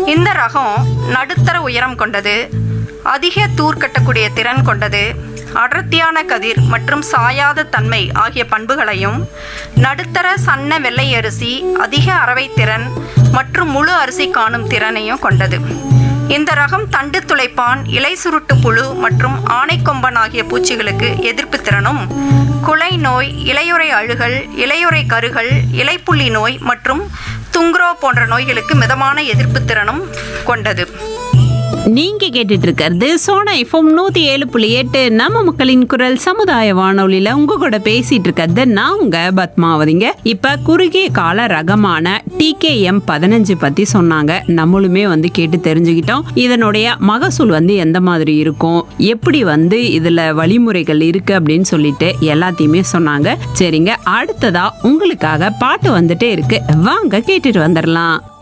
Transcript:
இந்த ரகம் நடுத்தர உயரம் கொண்டது அதிக தூர் கட்டக்கூடிய திறன் கொண்டது அடர்த்தியான கதிர் மற்றும் சாயாத தன்மை ஆகிய பண்புகளையும் நடுத்தர சன்ன வெள்ளை அரிசி அதிக அரவை திறன் மற்றும் முழு அரிசி காணும் திறனையும் கொண்டது இந்த ரகம் தண்டு துளைப்பான் இலை சுருட்டு புழு மற்றும் ஆனைக்கொம்பன் ஆகிய பூச்சிகளுக்கு எதிர்ப்பு திறனும் குலை நோய் இலையுறை அழுகல் இலையுறை கருகள் இலைப்புள்ளி நோய் மற்றும் துங்க்ரோ போன்ற நோய்களுக்கு மிதமான எதிர்ப்பு திறனும் கொண்டது நீங்க கேட்டுட்டு இருக்கிறது சோனா எஃப்எம் நூத்தி ஏழு புள்ளி எட்டு நம்ம மக்களின் குரல் சமுதாய வானொலியில உங்க கூட பேசிட்டு இருக்கிறது நான் உங்க பத்மாவதிங்க இப்ப குறுகிய கால ரகமான டிகேஎம் பதினஞ்சு பத்தி சொன்னாங்க நம்மளுமே வந்து கேட்டு தெரிஞ்சுக்கிட்டோம் இதனுடைய மகசூல் வந்து எந்த மாதிரி இருக்கும் எப்படி வந்து இதுல வழிமுறைகள் இருக்கு அப்படின்னு சொல்லிட்டு எல்லாத்தையுமே சொன்னாங்க சரிங்க அடுத்ததா உங்களுக்காக பாட்டு வந்துட்டே இருக்கு வாங்க கேட்டுட்டு வந்துடலாம்